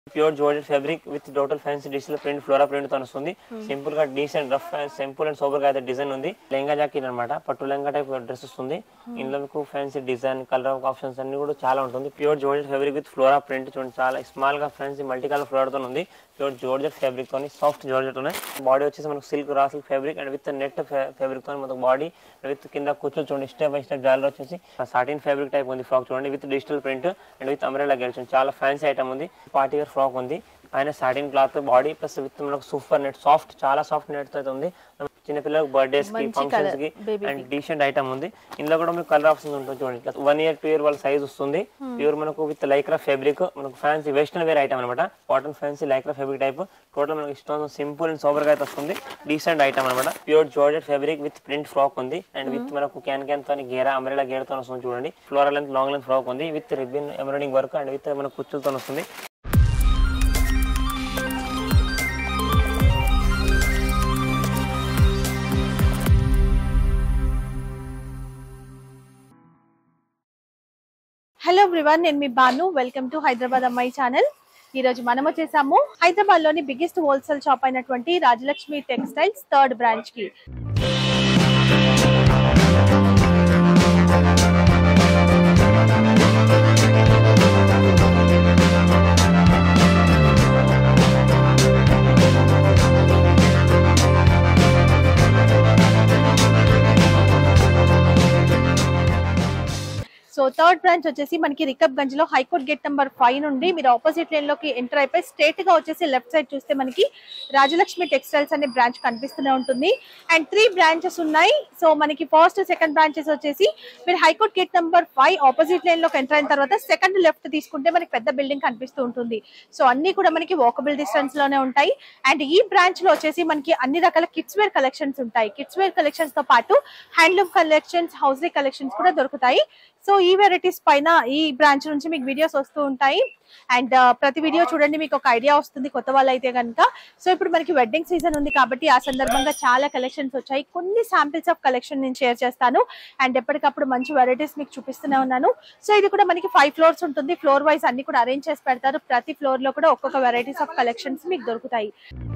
Pure georgette fabric with total fancy digital print flora print తో వస్తుంది simple గా decent rough simple and sober గా అయితే design ఉంది లెహంగా జాకెట్ అనమాట పట్టు లెహంగా టైప్ డ్రెస్ వస్తుంది ఇందులో మీకు ఫ్యాన్సీ డిజైన్ కలర్ ఆప్షన్స్ అన్ని కూడా చాలా ఉంటుంది pure georgette fabric with flora print చూడండి చాలా స్మాల్ గా ఫ్యాన్సీ మల్టీ కలర్ ఫ్లోర్ తో ఉంది ప్యూర్ జోర్జెట్ ఫ్యాబ్రిక్ తోని సాఫ్ట్ జోర్జెట్ ఉన్నాయి బాడీ వచ్చేసి మనకు silk raw silk fabric and with net fabric తో మనకు బాడీ విత్ కింద కూర్చొని చూడండి స్టెప్ బై స్టెప్ జాలర్ వచ్చేసి సాటిన్ ఫ్యాబ్రిక్ టైప్ ఉంది ఫ్రాక్ చూడండి with digital print and with umbrella గేర్ చూడండి చాలా ఫ్యాన్సీ ఐటమ్ ఉంది పార్టీ వేర్ ఫ్రాక్ ఉంది పైన satin cloth body plus with మనకు సూపర్ నెట్ సాఫ్ట్ చాలా సాఫ్ట్ నెట్ అయితే ఉంది చిన్న పిల్లలకు బర్త్డేస్ కి మంచి ఫంక్షన్స్ colour, కి baby అండ్ డీసెంట్ ఐటమ్ ఉంది ఇందులో కూడా మీకు కలర్ ఆప్షన్ ఉంటుంది చూడండి వన్ ఇయర్ టూ ఇయర్ వాళ్ళ సైజ్ వస్తుంది ప్యూర్ మనకు విత్ లైక్రా ఫ్యాబ్రిక్ మనకు ఫ్యాన్సీ వెస్టర్న్ వేర్ ఐటమ్ అనమాట cotton fancy Lycra fabric type total మనకు ఇష్టం సింపుల్ అండ్ సోబర్ గా అయితే వస్తుంది డీసెంట్ ఐటమ్ అనమాట pure georgette fabric with print frock ఉంది అండ్ విత్ మనకు క్యాన్ క్యాన్ తో గేరా అమరేలా గేర్ తో వస్తుంది చూడండి floral length long length frock ఉంది with ribbon embroidering work and with మన కుచ్చులతో వస్తుంది హలో ఎవ్రీవన్ నేను మీ బాను వెల్కమ్ టు హైదరాబాద్ అమ్మాయి ఛానల్ ఈ రోజు మనం వచ్చేసాము హైదరాబాద్ లోని బిగ్గెస్ట్ హోల్సేల్ షాప్ అయినటువంటి రాజలక్ష్మి టెక్స్టైల్స్ థర్డ్ బ్రాంచ్ కి సో థర్డ్ బ్రాంచ్ వచ్చేసి మనకి రికబ్ గంజ్ లో హైకోర్ట్ గేట్ నెంబర్ ఫైవ్ నుండి మీరు ఆపోజిట్ లేన్ లోకి ఎంటర్ అయిపోయి స్ట్రేట్ గా వచ్చేసి లెఫ్ట్ సైడ్ చూస్తే మనకి రాజలక్ష్మి టెక్స్టైల్స్ అనే బ్రాంచ్ కనిపిస్తూనే ఉంటుంది అండ్ త్రీ బ్రాంచెస్ ఉన్నాయి సో మనకి ఫస్ట్ సెకండ్ బ్రాంచెస్ వచ్చేసి మీరు high court gate number five opposite line లోకి ఎంటర్ అయిన తర్వాత సెకండ్ లెఫ్ట్ తీసుకుంటే మనకి పెద్ద బిల్డింగ్ కనిపిస్తూ ఉంటుంది సో అన్ని కూడా మనకి వాకబుల్ డిస్టెన్స్ లోనే ఉంటాయి అండ్ ఈ బ్రాంచ్ లో వచ్చేసి మనకి అన్ని రకాల కిడ్స్ వేర్ కలెక్షన్స్ ఉంటాయి కిడ్స్ వేర్ కలెక్షన్స్ తో పాటు హ్యాండ్లూమ్ కలెక్షన్స్ హౌస్లీ కలెక్షన్స్ కూడా దొరుకుతాయి సో ఈ వెరైటీస్ పైన ఈ బ్రాంచ్ నుంచి మీకు వీడియోస్ వస్తూ ఉంటాయి అండ్ ప్రతి వీడియో చూడండి మీకు ఒక ఐడియా వస్తుంది కొత్త వాళ్ళు అయితే కనుక సో ఇప్పుడు మనకి వెడ్డింగ్ సీజన్ ఉంది కాబట్టి ఆ సందర్భంగా చాలా కలెక్షన్స్ వచ్చాయి కొన్ని శాంపిల్స్ ఆఫ్ కలెక్షన్ నేను షేర్ చేస్తాను అండ్ ఎప్పటికప్పుడు మంచి వెరైటీస్ మీకు చూపిస్తూనే ఉన్నాను సో ఇది కూడా మనకి ఫైవ్ ఫ్లోర్స్ ఉంటుంది ఫ్లోర్ వైజ్ అన్ని కూడా అరేంజ్ చేసి పెడతారు ప్రతి ఫ్లోర్ లో కూడా ఒక్కొక్క వెరైటీస్ ఆఫ్ కలెక్షన్స్ మీకు దొరుకుతాయి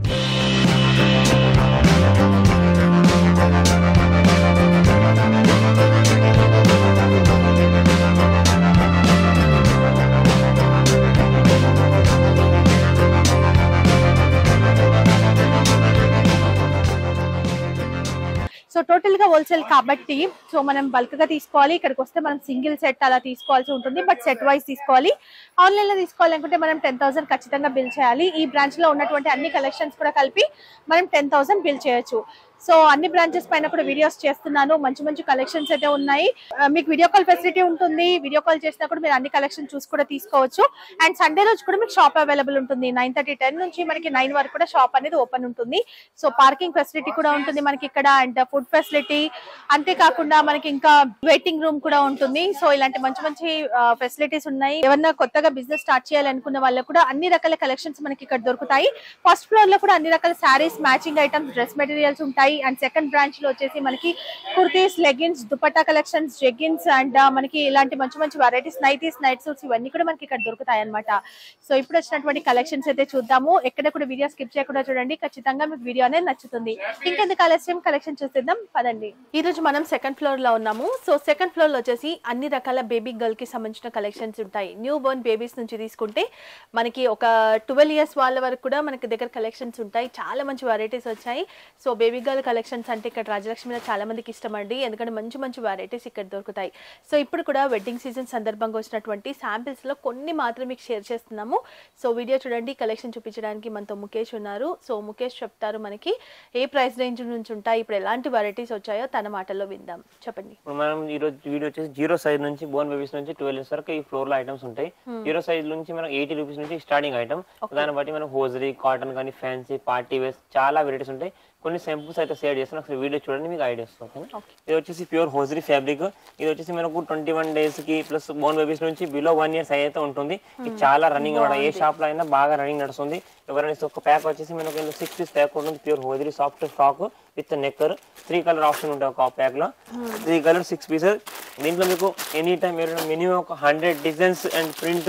సో టోటల్ గా హోల్సేల్ కాబట్టి సో మనం బల్క్ గా తీసుకోవాలి ఇక్కడికి వస్తే మనం సింగిల్ సెట్ అలా తీసుకోవాల్సి ఉంటుంది బట్ సెట్ వైజ్ తీసుకోవాలి ఆన్లైన్ లో తీసుకోవాలనుకుంటే మనం టెన్ థౌసండ్ ఖచ్చితంగా బిల్ చేయాలి ఈ బ్రాంచ్ లో ఉన్నటువంటి అన్ని కలెక్షన్స్ కూడా కలిపి మనం టెన్ థౌసండ్ బిల్ చేయొచ్చు సో అన్ని బ్రాంచెస్ పైన కూడా వీడియోస్ చేస్తున్నాను మంచి మంచి కలెక్షన్స్ అయితే ఉన్నాయి ఆ, మీకు వీడియో కాల్ ఫెసిలిటీ ఉంటుంది వీడియో కాల్ చేసినా కూడా మీరు అన్ని కలెక్షన్ చూసి కూడా తీసుకోవచ్చు అండ్ సండే రోజు కూడా మీకు షాప్ అవైలబుల్ ఉంటుంది నైన్ థర్టీ టెన్ నుంచి మనకి నైన్ వరకు కూడా షాప్ అనేది ఓపెన్ ఉంటుంది సో పార్కింగ్ ఫెసిలిటీ కూడా ఉంటుంది మనకి ఇక్కడ అండ్ ఫుడ్ ఫెసిలిటీ అంతేకాకుండా మనకి ఇంకా వెయిటింగ్ రూమ్ కూడా ఉంటుంది సో ఇలాంటి మంచి మంచి ఫెసిలిటీస్ ఉన్నాయి ఎవరన్నా కొత్తగా బిజినెస్ స్టార్ట్ చేయాలనుకున్న వాళ్ళకు కూడా అన్ని రకాల కలెక్షన్స్ మనకి ఇక్కడ దొరుకుతాయి ఫస్ట్ ఫ్లోర్ లో కూడా అన్ని రకాల saris matching items dress materials ఉంటాయి అండ్ సెకండ్ బ్రాంచ్ లో వచ్చేసి మనకి kurtis leggings dupatta collections jeggings and మనకి ఇలాంటి మంచి మంచి వెరైటీస్ నైటీస్ నైట్ సూట్స్ ఇవన్నీ కూడా మనకి ఇక్కడ దొరుకుతాయి అనమాట సో ఇప్పుడు వచ్చినటువంటి కలెక్షన్స్ అయితే చూద్దాము ఎక్కడ కూడా వీడియో స్కిప్ చేయకుండా చూడండి ఖచ్చితంగా మీకు వీడియో అనేది నచ్చుతుంది ఇంకెందుకు ఆలస్యం కలెక్షన్ చూసేద్దాం పదండి ఈ రోజు మనం సెకండ్ ఫ్లోర్ లో ఉన్నాము సో సెకండ్ ఫ్లోర్ లో వచ్చేసి అన్ని రకాల బేబీ గర్ల్ కి సంబంధించిన కలెక్షన్స్ ఉంటాయి న్యూ బోర్న్ బేబీస్ నుంచి తీసుకుంటే మనకి ఒక ట్వెల్వ్ ఇయర్స్ వాళ్ళ వరకు కూడా మనకి దగ్గర కలెక్షన్స్ ఉంటాయి చాలా మంచి వెరైటీస్ వచ్చాయి సో బేబీ గర్ల్ కలెక్షన్స్ అంటే ఇక్కడ రాజలక్ష్మిలో చాలా మందికి ఇష్టం అండి ఎందుకంటే మంచి మంచి వెరైటీస్ ఇక్కడ దొరుకుతాయి సో ఇప్పుడు కూడా వెడ్డింగ్ సీజన్ సందర్భంగా వచ్చినటువంటి శాంపిల్స్ లో కొన్ని మాత్రం మీకు షేర్ చేస్తున్నాము సో వీడియో చూడండి కలెక్షన్ చూపించడానికి మనతో ముఖేష్ ఉన్నారు సో ముఖేష్ చెప్తారు మనకి ఏ ప్రైస్ రేంజ్ నుంచి ఉంటాయి ఇప్పుడు ఎలాంటి వెరైటీస్ వచ్చాయో తన మాటల్లో విందాం చెప్పండి ఇప్పుడు మనం ఈ రోజు వీడియో వచ్చేసి జీరో సైజ్ నుంచి బోన్ బేబీస్ నుంచి ట్వెల్వ్ ఇయర్స్ వరకు ఈ ఫ్లోర్ లో ఐటమ్స్ ఉంటాయి జీరో సైజ్ నుంచి మనకు ఎయిటీ రూపీస్ నుంచి స్టార్టింగ్ ఐటమ్ దాన్ని బట్టి మనం హోజరీ కాటన్ కానీ ఫ్యాన్సీ పార్టీ వేస్ చాలా వెరైటీస్ ఉంటాయి కొన్ని సింపుల్స్ అయితే షేర్ చేస్తాను ఒకసారి వీడియో చూడండి మీకు ఐడియా వస్తుంది Okay. ఇది వచ్చేసి ప్యూర్ హోజరీ ఫ్యాబ్రిక్ ఇది వచ్చేసి మనకు ట్వంటీ వన్ డేస్ కి ప్లస్ బోన్ బేబీస్ నుంచి బిలో వన్ ఇయర్స్ అయితే ఉంటుంది ఇది చాలా రన్నింగ్ అనమాట ఏ షాప్ లో అయినా బాగా రన్నింగ్ నడుస్తుంది ఎవరైనా ఇస్తే ఒక ప్యాక్ వచ్చేసి మనకు సిక్స్ పీస్ ప్యాక్ ఉంటుంది pure hosiery soft frock with knicker three colour option ఉంటాయి ఒక ప్యాక్ లో త్రీ కలర్ సిక్స్ పీసెస్ దీంట్లో మీకు ఎనీ టైం మినిమం ఒక హండ్రెడ్ డిజైన్స్ అండ్ ప్రింట్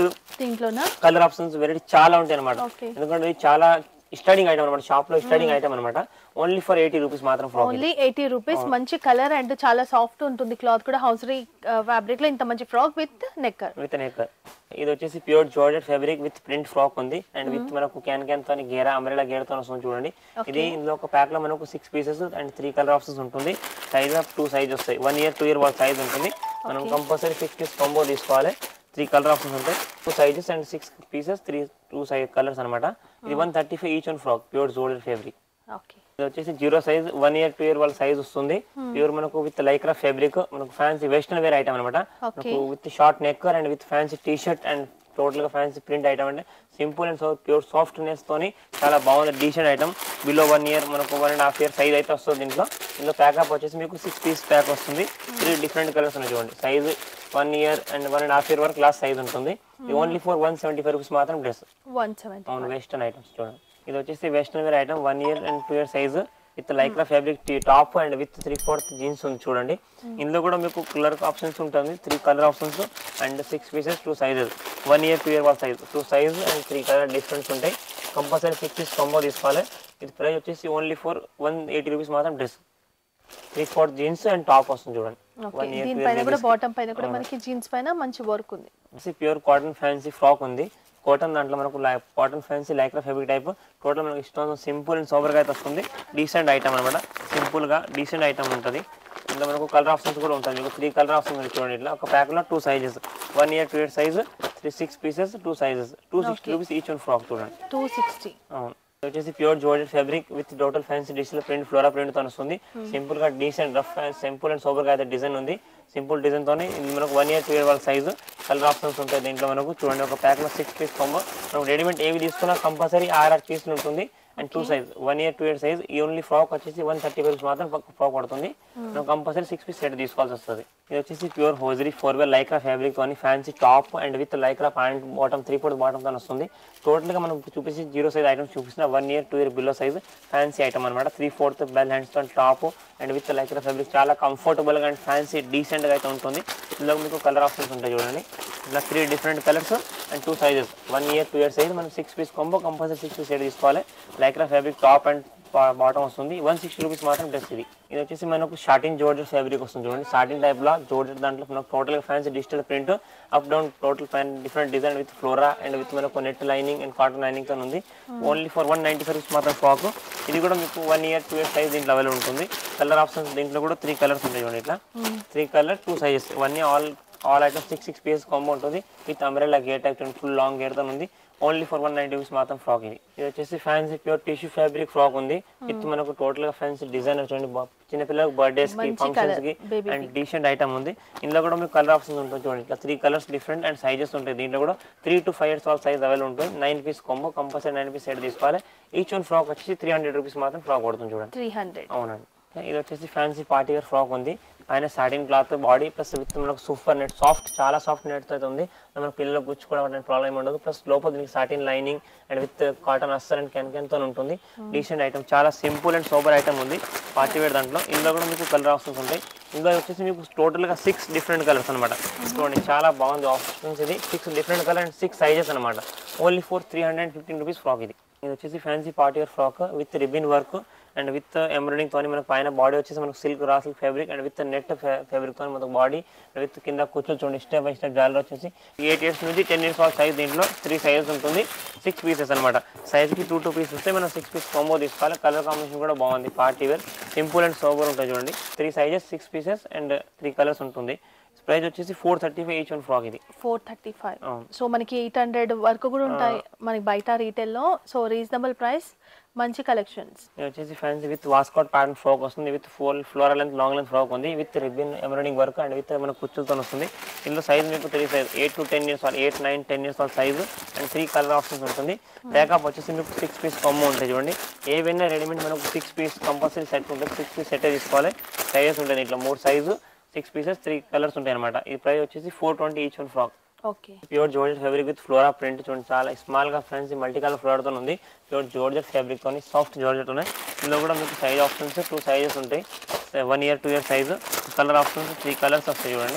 దీంట్లోనా కలర్ ఆప్షన్స్ వెరైటీ చాలా ఉంటాయి అనమాట Okay. ఎందుకంటే ఇది చాలా స్టడింగ్ ఐటమ్ అనమాట షాప్ లో స్టడింగ్ ఐటమ్ అనమాట ఓన్లీ ఫర్ ఎయిటీ రూపీస్ మాత్రం ఫ్రాక్ ఓన్లీ ఎయిటీ రూపీస్ మంచి కలర్ అండ్ చాలా సాఫ్ట్ ఉంటుంది క్లాత్ కూడా హౌసరీ ఫ్యాబ్రిక్ లో ఇంత మంచి frock with knicker with neck ఇది వచ్చేసి pure georgette fabric with print frock ఉంది అండ్ విత్ మనకు క్యాన్ క్యాన్ తో గేరా అమరేలా గేర్ తో వస్తుంది చూడండి ఇది ఇందులో ఒక ప్యాక్ లో మనకు six pieces and three colour options ఉంటుంది సైజ్ ఆఫ్ టూ సైజ్ వస్తాయి వన్ ఇయర్ టూ ఇయర్ వాళ్ళ సైజ్ ఉంటుంది మనం కంపల్సరీ సిక్స్ పీస్ కాంబో తీసుకోవాలి త్రీ కలర్ ఆప్షన్స్ ఉంటాయి two sizes and six pieces three two size colours అనమాట ఇది one thirty five each one frock pure georgette fabric okay ఇది వచ్చేసి zero size one year two year వాళ్ళ size వస్తుంది pure మనకు with Lycra fabric మనకు fancy western wear item అనమాట Okay. మనకు with short neck and with fancy T shirt and total గా fancy print item అంటే simple and so pure softness తోని చాలా బాగుంది decent item below one year మనకు one and half year size అయితే వస్తుంది దీంట్లో ఇందులో ప్యాకప్ వచ్చేసి మీకు సిక్స్ పీస్ ప్యాక్ వస్తుంది త్రీ డిఫరెంట్ కలర్స్ ఉన్నాయి చూడండి size one year and one and half year వరకు లాస్ట్ సైజ్ ఉంటుంది ఇది only for one seventy five rupees మాత్రం డ్రెస్ వన్ సెవెంటీ అవును వెస్టర్న్ ఐటమ్స్ చూడండి ఇది వచ్చేసి western wear item one year and two year size with Lycra fabric top and with three fourth jeans ఉంది చూడండి ఇందులో కూడా మీకు కలర్ ఆప్షన్స్ ఉంటుంది three colour options and six pieces two sizes one year two year వాళ్ళ size two size and three colour difference ఉంటాయి compulsory six piece combo తీసుకోవాలి ఇది ప్రైస్ వచ్చేసి only for one eighty rupees మాత్రం dress three fourth jeans and top వస్తుంది చూడండి okay one year two దీనిపైన కూడా ఇయర్ బాటమ్ పైన కూడా మనకి జీన్స్ పైన మంచి వర్క్ ఉంది ప్యూర్ కాటన్ ఫ్యాన్సీ ఫ్రాక్ ఉంది కాటన్ దాంట్లో మనకు cotton fancy Lycra fabric type total మనకి ఇష్టం సింపుల్ అండ్ సోబర్ గా అయితే వస్తుంది డీసెంట్ ఐటమ్ అనమాట సింపుల్ గా డీసెంట్ ఐటమ్ ఉంటుంది ఇందులో మనకు కలర్ ఆప్షన్స్ కూడా ఉంటుంది మీకు త్రీ కలర్ ఆప్షన్స్ ఉన్నాయి చూడండి ఇట్లా ఒక ప్యాక్ లో two sizes one year two year size three six pieces two sizes two sixty rupees each one frock చూడండి టూ సిక్స్టీ అవును ఇది వచ్చేసి pure georgette fabric with total fancy digital print flora print తో వస్తుంది simple గా decent rough simple and sober గా అయితే design ఉంది సింపుల్ డిజైన్ తోని ఇది మనకు వన్ ఇయర్ టూ ఇయర్ వాళ్ళ సైజు కలర్ ఆప్షన్స్ ఉంటాయి దీంట్లో మనకు చూడండి ఒక ప్యాక్ లో సిక్స్ పీస్ కాంబో మనం రెడీమేడ్ ఏవి తీసుకున్నా కంపల్సరీ ఆర్ఆర్ పీస్లు ఉంటుంది and two size one year two year size ఈ ఓన్లీ ఫ్రాక్ వచ్చేసి వన్ థర్టీ రూపీస్ మాత్రం ఫ్రాక్ పడుతుంది మనం కంపల్సరీ సిక్స్ పీస్ సెట్ తీసుకోవాల్సి వస్తుంది ఇది వచ్చేసి pure hosiery four way Lycra fabric తోని fancy top and with Lycra pant bottom three fourth bottom తో వస్తుంది టోటల్ గా మనం చూపించి జీరో సైజ్ ఐటమ్స్ చూపిస్తున్న one year two year below size fancy item అనమాట త్రీ ఫోర్త్ బెల్ హ్యాండ్స్ తో top and with Lycra fabric చాలా comfortable గా అండ్ ఫ్యాన్సీ డీసెంట్ గా అయితే ఉంటుంది ఇందులో మీకు కలర్ ఆప్షన్స్ ఉంటాయి చూడండి ఇలా three different colours and two sizes one year two year size మనం six piece combo compulsory six piece set తీసుకోవాలి Lycra fabric top and bottom వస్తుంది వన్ సిక్స్టీ రూపీస్ మాత్రం డ్రెస్ ఇది ఇది వచ్చేసి మనకు షార్టింగ్ జోర్జెట్ ఫ్యాబ్రిక్ వస్తుంది చూడండి షార్టింగ్ టైప్ లో జోర్జెట్ దాంట్లో మనకు total fancy digital print up down total fan different design with flora and with మనకు net lining and cotton lining తో ఉంది only for one ninety five మాత్రం ఫ్రాక్ ఇది కూడా మీకు one year two year size దీంట్లో అవైలబుల్ ఉంటుంది colour options దీంట్లో కూడా త్రీ కలర్స్ ఉంటాయి చూడండి ఇట్లా త్రీ కలర్ టూ సైజెస్ ఇవన్నీ all all items six six pieces combo ఉంటుంది విత్ అంబ్రెల్లా గేర్ టైప్ ఫుల్ లాంగ్ గేర్ తో ఉంది only for one ninety rupees మాత్రం ఫ్రాక్ ఇది ఇది వచ్చేసి fancy pure tissue fabric frock ఉంది విత్ మనకు టోటల్ గా ఫ్యాన్సీ డిజైన్ చూడండి బా- చిన్న పిల్లలకు బర్త్డేస్ కి మంచి ఫంక్షన్స్ colour, కి baby అండ్ డీసెంట్ ఐటమ్ ఉంది ఇందులో కూడా మీకు కలర్ ఆప్షన్స్ ఉంటుంది చూడండి ఇట్లా three colours different and sizes ఉంటాయి దీంట్లో కూడా త్రీ టు ఫైవ్ ఇయర్స్ వాళ్ళ సైజ్ అవైలబుల్ ఉంటుంది nine piece combo compulsory nine piece set తీసుకోవాలి ఈచ్ వన్ ఫ్రాక్ వచ్చేసి త్రీ హండ్రెడ్ రూపీస్ మాత్రం ఫ్రాక్ పడుతుంది చూడండి త్రీ హండ్రెడ్ అవునండి ఇది వచ్చేసి ఫ్యాన్సీ పార్టీ వేర్ ఫ్రాక్ ఉంది పైన satin cloth body plus with మనకు సూపర్ నెట్ సాఫ్ట్ చాలా సాఫ్ట్ నెట్ అయితే ఉంది మన పిల్లలకు గుచ్చుకోవడం ప్రాబ్లం ఉండదు ప్లస్ లోపల దీనికి satin lining and with cotton అస్సర్ అండ్ కెన్ కెన్ తో ఉంటుంది డీసెంట్ ఐటమ్ చాలా సింపుల్ అండ్ సూపర్ ఐటమ్ ఉంది పార్టీ వేర్ దాంట్లో ఇందులో కూడా మీకు కలర్ ఆప్షన్స్ ఉంటాయి ఇందులో వచ్చేసి మీకు టోటల్ గా సిక్స్ డిఫరెంట్ కలర్స్ అనమాట చూడండి చాలా బాగుంది ఆప్షన్స్ ఇది six different colour and six sizes అనమాట only four three hundred fifteen rupees frock ఇది ఇది వచ్చేసి fancy party wear frock with ribbon work and with embroidering తోని మనకు పైన బాడీ వచ్చేసి మనకు silk raw silk fabric and with net fabric తోని మనకు బాడీ విత్ కింద కూర్చొని చూడండి స్టెప్ బై స్టెప్ జాలర్ వచ్చేసి ఎయిట్ ఇయర్స్ నుంచి టెన్ ఇయర్స్ వాళ్ళ సైజ్ దీంట్లో త్రీ సైజెస్ ఉంటుంది సిక్స్ పీసెస్ అనమాట సైజ్కి టూ టూ పీస్ వస్తే మనం సిక్స్ పీస్ కాంబో తీసుకోవాలి కలర్ కాంబినేషన్ కూడా బాగుంది party wear simple and sober ఉంటుంది చూడండి three sizes six pieces and three colours ఉంటుంది ప్రైస్ వచ్చేసి four thirty five each one frock ఇది ఫోర్ థర్టీ ఫైవ్ అవును. సో మనకి ఎయిట్ హండ్రెడ్ వరకు కూడా ఉంటాయి మనకి బయట రీటైల్లో సో రీజనబుల్ ప్రైస్ మంచి కలెక్షన్స్ ఇది వచ్చేసి fancy with waistcoat pattern frock వస్తుంది with full floral length long length frock ఉంది with ribbon embroidering work and with మన కుచ్చులతో వస్తుంది ఇందులో సైజ్ మీకు three size eight to ten years వాళ్ళు ఎయిట్ నైన్ టెన్ ఇయర్స్ వాళ్ళ size and three colour options ఉంటుంది ప్యాకప్ వచ్చేసి మీకు సిక్స్ పీస్ కొమ్మ ఉంటాయి చూడండి ఏవైనా రెడీమేడ్ మనకు సిక్స్ పీస్ కంపల్సరీ సెట్ ఉంటుంది సిక్స్ పీస్ సెట్ తీసుకోవాలి సైజెస్ ఉంటాయి ఇట్లా మూడు size six pieces three colours ఉంటాయి అనమాట ఈ ప్రైస్ వచ్చేసి four twenty each one frock okay pure georgette fabric with flora print చూడండి చాలా స్మాల్ గా ఫ్రెండ్స్ మల్టీ కలర్ ఫ్లోర్ తో ఉంది ప్యూర్ జోర్జెట్ ఫ్యాబ్రిక్ తోని సాఫ్ట్ జోర్జెట్ ఉన్నాయి ఇందులో కూడా మీకు సైజ్ ఆప్షన్స్ టూ సైజెస్ ఉంటాయి one year two year size colour options three colours వస్తాయి చూడండి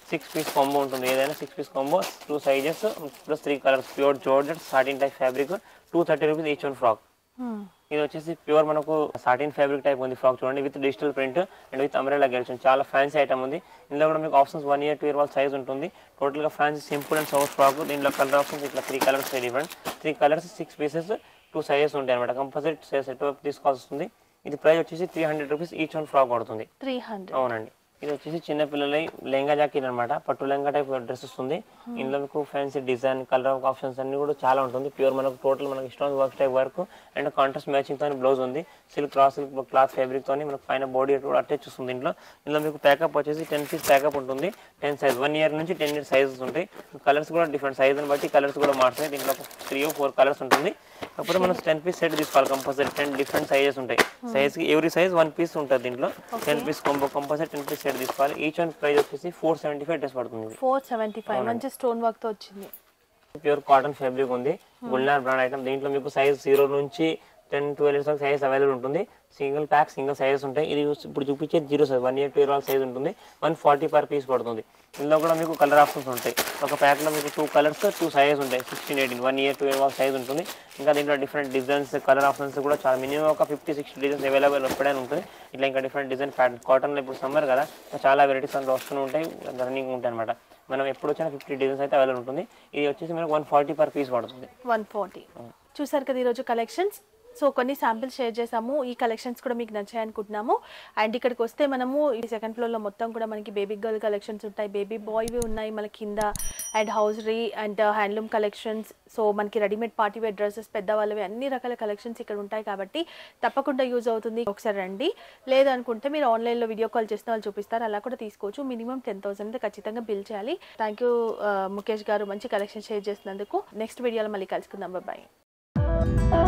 సిక్స్ పీస్ కాంబో ఉంటుంది ఏదైనా six piece combo two sizes plus three colours pure georgette satin type fabric two thirty rupees each one frock ఇది వచ్చేసి pure మనకు satin fabric type ఉంది frock చూడండి with digital print and with umbrella గెలిచింది చాలా fancy item ఉంది ఇందులో కూడా మీకు options one year two year వాళ్ళ సైజ్ ఉంటుంది టోటల్ గా fancy simple and south frock దీంట్లో కలర్ ఆప్షన్స్ ఇట్లా three colours different three colours six pieces two sizes ఉంటాయి అనమాట కంపల్సరీ సెట్ తీసుకోవాల్సి వస్తుంది ఇది ప్రైస్ వచ్చేసి three hundred rupees each one frock పడుతుంది త్రీ హండ్రెడ్ అవునండి ఇది వచ్చేసి చిన్న పిల్లల లెహంగా జాకెట్ అనమాట పట్టు లెహంగా టైప్ డ్రెస్ వస్తుంది ఇందులో మీకు ఫ్యాన్సీ డిజైన్ కలర్ ఆప్షన్స్ అన్ని కూడా చాలా ఉంటుంది ప్యూర్ మనకు టోటల్ మనకి stone work type work and contrast matching తోని బ్లౌజ్ ఉంది silk cross silk cloth fabric తోని మనకు పైన బాడీ కూడా అటాచ్ వస్తుంది ఇంట్లో ఇందులో మీకు ప్యాకప్ వచ్చేసి టెన్ పీస్ ప్యాకప్ ఉంటుంది టెన్ సైజ్ వన్ ఇయర్ నుంచి టెన్ ఇయర్ సైజెస్ ఉంటాయి కలర్స్ కూడా డిఫరెంట్ సైజ్ బట్టి కలర్స్ కూడా మారుతాయి దీంట్లో త్రీ ఫోర్ కలర్స్ ఉంటుంది కాకపోతే మనం టెన్ పీస్ సెట్ తీసుకోవాలి కంపల్సరీ టెన్ డిఫరెంట్ సైజెస్ ఉంటాయి సైజ్ కి ఎవ్రీ సైజ్ వన్ పీస్ ఉంటుంది దీంట్లో ten piece combo compulsory ten piece set తీసుకోవాలి ఈచ్ వన్ ప్రైస్ వచ్చేసి ఫోర్ సెవెంటీ ఫైవ్ డ్రెస్ పడుతుంది ఫోర్ సెవెంటీ ఫైవ్ మంచి స్టోన్ వర్క్ తో వచ్చింది ప్యూర్ కాటన్ ఫ్యాబ్రిక్ ఉంది గుల్నార్ బ్రాండ్ ఐటమ్ దీంట్లో మీకు సైజ్ జీరో నుంచి ten twelve years size available ఉంటుంది సింగిల్ ప్యాక్ సింగిల్ సైజెస్ ఉంటాయి ఇది ఇప్పుడు చూపించేది zero size one year two year size ఉంటుంది వన్ ఫార్టీ పర్ పీస్ పడుతుంది ఇందులో కూడా మీకు కలర్ ఆప్షన్స్ ఉంటాయి ఒక ప్యాక్ లో మీకు టూ కలర్స్ టూ సైజెస్ ఉంటాయి sixteen eighteen one year two year size ఉంటుంది ఇంకా దీంట్లో డిఫరెంట్ డిజైన్స్ కలర్ ఆప్షన్స్ కూడా చాలా మినిమం ఒక ఫిఫ్టీ సిక్స్టీ డిజైన్స్ అవైలబుల్ ఎప్పుడైనా ఉంటుంది ఇట్లా ఇంకా డిఫరెంట్ డిజైన్ ప్యాటర్న్ కాటన్లో ఇప్పుడు సమ్మర్ కదా చాలా వెరైటీస్ అందులో వస్తూనే ఉంటాయి రన్నింగ్ ఉంటాయి అనమాట మనం ఎప్పుడు వచ్చినా ఫిఫ్టీ డిజైన్స్ అయితే అవైలబుల్ ఉంటుంది ఇది వచ్చేసి మనకు వన్ ఫార్టీ పర్ పీస్ పడుతుంది వన్ ఫార్టీ చూసారు కదా ఈరోజు కలెక్షన్స్ సో కొన్ని శాంపిల్స్ షేర్ చేసాము ఈ కలెక్షన్స్ కూడా మీకు నచ్చాయి అనుకుంటున్నాము అండ్ ఇక్కడికి వస్తే మనము ఈ సెకండ్ ఫ్లోర్లో మొత్తం కూడా మనకి బేబీ గర్ల్ కలెక్షన్స్ ఉంటాయి బేబీ బాయ్వి ఉన్నాయి మన కింద and hosiery and handloom collections so మనకి రెడీమేడ్ పార్టీ వేర్ డ్రెస్సెస్ పెద్దవాళ్ళవి అన్ని రకాల కలెక్షన్స్ ఇక్కడ ఉంటాయి కాబట్టి తప్పకుండా యూజ్ అవుతుంది ఒకసారి రండి లేదనుకుంటే మీరు ఆన్లైన్లో వీడియో కాల్ చేసిన వాళ్ళు చూపిస్తారు అలా కూడా తీసుకోవచ్చు మినిమం టెన్ థౌసండ్ అయితే ఖచ్చితంగా బిల్ చేయాలి థ్యాంక్ యూ ముఖేష్ గారు మంచి కలెక్షన్ షేర్ చేసినందుకు నెక్స్ట్ వీడియోలో మళ్ళీ కలుసుకుందాం బాయ్